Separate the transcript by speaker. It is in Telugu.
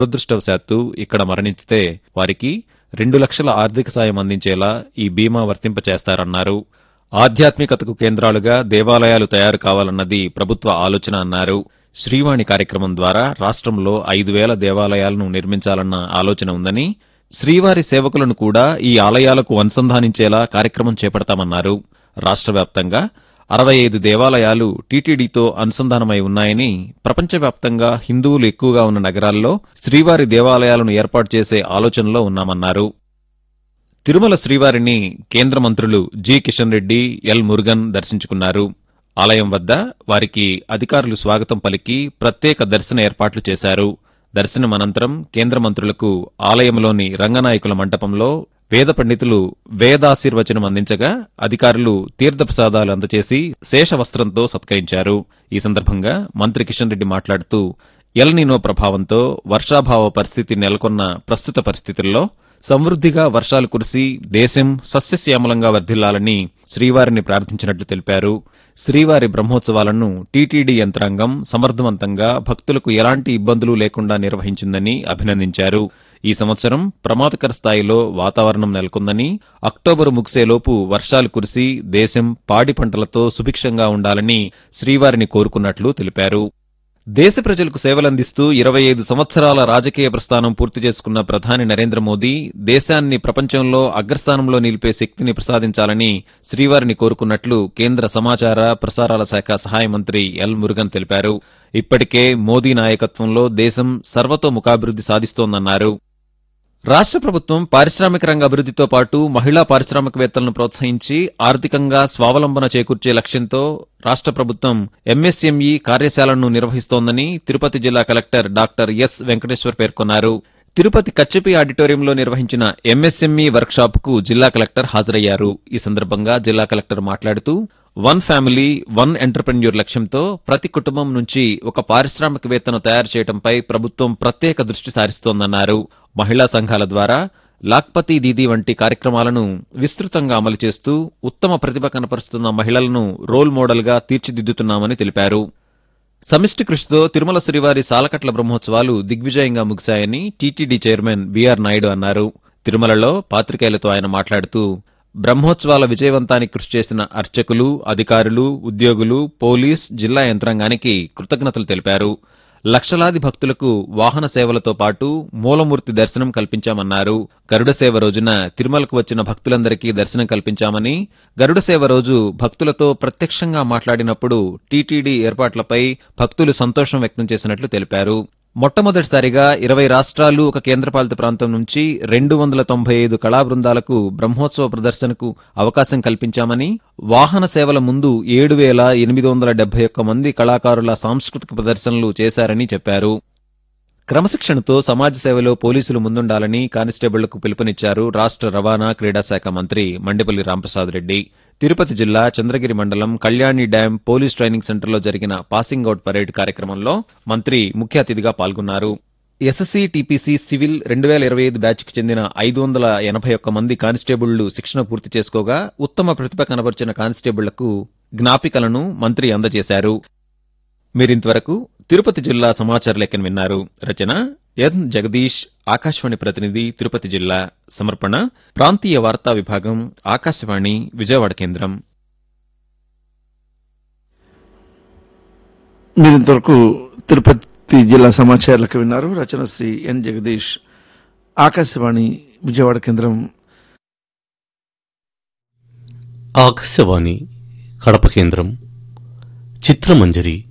Speaker 1: దురదృష్టవశాత్తు ఇక్కడ మరణించితే వారికి రెండు లక్షల ఆర్థిక సాయం అందించేలా ఈ బీమా వర్తింపచేస్తారన్నారు ఆధ్యాత్మికతకు కేంద్రాలుగా దేవాలయాలు తయారు కావాలన్నది ప్రభుత్వ ఆలోచన అన్నారు శ్రీవాణి కార్యక్రమం ద్వారా రాష్ట్రంలో ఐదు వేల దేవాలయాలను నిర్మించాలన్న ఆలోచన ఉందని శ్రీవారి సేవకులను కూడా ఈ ఆలయాలకు అనుసంధానించేలా కార్యక్రమం చేపడతామన్నారు రాష్ట్ర వ్యాప్తంగా అరవై ఐదు దేవాలయాలు టీటీడీతో అనుసంధానమై ఉన్నాయని ప్రపంచవ్యాప్తంగా హిందువులు ఎక్కువగా ఉన్న నగరాల్లో శ్రీవారి దేవాలయాలను ఏర్పాటు చేసే ఆలోచనలో ఉన్నామన్నారు తిరుమల శ్రీవారిని కేంద్ర మంత్రులు జి కిషన్ రెడ్డి ఎల్ మురుగన్ దర్శించుకున్నారు ఆలయం వద్ద వారికి అధికారులు స్వాగతం పలికి ప్రత్యేక దర్శన ఏర్పాట్లు చేశారు దర్శనం అనంతరం కేంద్ర మంత్రులకు ఆలయంలోని రంగనాయకుల మంటపంలో వేద పండితులు వేదాశీర్వచనం అందించగా అధికారులు తీర్థప్రసాదాలు అందచేసి శేషవస్త్రంతో సత్కరించారు ఈ సందర్భంగా మంత్రి కిషన్ రెడ్డి మాట్లాడుతూ ఎల్నినో ప్రభావంతో వర్షాభావ పరిస్థితి నెలకొన్న ప్రస్తుత పరిస్థితుల్లో సమృద్ధిగా వర్షాలు కురిసి దేశం సస్యశ్యామలంగా వర్ధిల్లాలని శ్రీవారిని ప్రార్థించినట్లు తెలిపారు శ్రీవారి బ్రహ్మోత్సవాలను టీటీడీ యంత్రాంగం సమర్థవంతంగా భక్తులకు ఎలాంటి ఇబ్బందులు లేకుండా నిర్వహించిందని అభినందించారు ఈ సంవత్సరం ప్రమాదకర స్థాయిలో వాతావరణం నెలకొందని అక్టోబరు ముగిసేలోపు వర్షాలు కురిసి దేశం పాడి పంటలతో సుభిక్షంగా ఉండాలని శ్రీవారిని కోరుకున్నట్లు తెలిపారు దేశ ప్రజలకు సేవలందిస్తూ ఇరవై ఐదు సంవత్సరాల రాజకీయ ప్రస్థానం పూర్తి చేసుకున్న ప్రధాని నరేంద్ర మోదీ దేశాన్ని ప్రపంచంలో అగ్రస్థానంలో నిలిపే శక్తిని ప్రసాదించాలని శ్రీవారిని కోరుకున్నట్లు కేంద్ర సమాచార ప్రసారాల శాఖ సహాయ మంత్రి ఎల్ మురుగన్ తెలిపారు ఇప్పటికే మోదీ నాయకత్వంలో దేశం సర్వతోముఖాభివృద్ధి సాధిస్తోందన్నారు రాష్ట్ర ప్రభుత్వం పారిశ్రామిక రంగ అభివృద్ధితో పాటు మహిళా పారిశ్రామికవేత్తలను ప్రోత్సహించి ఆర్థికంగా స్వావలంబన చేకూర్చే లక్ష్యంతో రాష్ట్ర ప్రభుత్వం ఎంఎస్ఎంఈ కార్యశాలను నిర్వహిస్తోందని తిరుపతి జిల్లా కలెక్టర్ డాక్టర్ ఎస్ వెంకటేశ్వర్ పేర్కొన్నారు తిరుపతి కచ్చిపి ఆడిటోరియంలో నిర్వహించిన ఎంఎస్ఎంఈ వర్క్షాప్ కు జిల్లా కలెక్టర్ హాజరయ్యారు ఈ సందర్భంగా జిల్లా కలెక్టర్ మాట్లాడుతూ వన్ ఫ్యామిలీ వన్ ఎంటర్ప్రెన్యూర్ లక్ష్యంతో ప్రతి కుటుంబం నుంచి ఒక పారిశ్రామికవేత్తను తయారు చేయడంపై ప్రభుత్వం ప్రత్యేక దృష్టి సారిస్తోందన్నారు మహిళా సంఘాల ద్వారా లాక్పతి దీదీ వంటి కార్యక్రమాలను విస్తృతంగా అమలు చేస్తూ ఉత్తమ ప్రతిభ కనపరుస్తున్న మహిళలను రోల్ మోడల్గా తీర్చిదిద్దుతున్నామని తెలిపారు సమిష్టి కృషితో తిరుమల శ్రీవారి సాలకట్ల బ్రహ్మోత్సవాలు దిగ్విజయంగా ముగిశాయని టీటీడీ చైర్మన్ బీఆర్ నాయుడు అన్నారు తిరుమలలో పాత్రికేయులతో ఆయన మాట్లాడుతూ బ్రహ్మోత్సవాల విజయవంతానికి కృషి చేసిన అర్చకులు అధికారులు ఉద్యోగులు పోలీస్ జిల్లా యంత్రాంగానికి కృతజ్ఞతలు తెలిపారు లక్షలాది భక్తులకు వాహన సేవలతో పాటు మూలమూర్తి దర్శనం కల్పించామన్నారు గరుడ సేవ రోజున తిరుమలకు వచ్చిన భక్తులందరికీ దర్శనం కల్పించామని గరుడ సేవ రోజు భక్తులతో ప్రత్యక్షంగా మాట్లాడినప్పుడు టీటీడీ ఏర్పాట్లపై భక్తులు సంతోషం వ్యక్తం చేసినట్లు తెలిపారు మొట్టమొదటిసారిగా ఇరవై రాష్ట్రాలు ఒక కేంద్రపాలిత ప్రాంతం నుంచి రెండు వందల తొంభై ఐదు కళా బృందాలకు బ్రహ్మోత్సవ ప్రదర్శనకు అవకాశం కల్పించామని వాహన సేవల ముందు ఏడు వేల ఎనిమిది వందల డెబ్బై ఒక్క మంది కళాకారుల సాంస్కృతిక ప్రదర్శనలు చేశారని చెప్పారు క్రమశిక్షణతో సమాజ సేవలో పోలీసులు ముందుండాలని కానిస్టేబుళ్లకు పిలుపునిచ్చారు రాష్ట్ర రవాణా క్రీడా శాఖ మంత్రి మండిపల్లి రాంప్రసాద్ రెడ్డి తిరుపతి జిల్లా చంద్రగిరి మండలం కళ్యాణి డ్యాం పోలీస్ ట్రైనింగ్ సెంటర్లో జరిగిన పాసింగ్ అవుట్ పరేడ్ కార్యక్రమంలో మంత్రి ముఖ్య అతిథిగా పాల్గొన్నారు ఎస్ఎస్సీ టీపీసీ సివిల్ రెండు వేల ఇరవై ఐదు బ్యాచ్కి చెందిన ఐదు వందల ఎనభై ఒక్క మంది కానిస్టేబుళ్లు శిక్షణ పూర్తి చేసుకోగా ఉత్తమ ప్రతిభ కనబర్చిన కానిస్టేబుళ్లకు జ్ఞాపికలను మంత్రి అందజేశారు మీరింతవరకు తిరుపతి జిల్లా సమాచార లెక్కను విన్నారు రచన ఎన్ జగదీష్ ఆకాశవాణి ప్రతినిధి తిరుపతి జిల్లా సమర్పణ ప్రాంతీయ వార్తా విభాగం ఆకాశవాణి విజయవాడ కేంద్రం
Speaker 2: మీరు ఇంతవరకు తిరుపతి జిల్లా సమాచారాలకు విన్నారు రచన శ్రీ ఎన్ జగదీష్ ఆకాశవాణి విజయవాడ కేంద్రం
Speaker 3: ఆకాశవాణి కడప కేంద్రం చిత్రమంజరి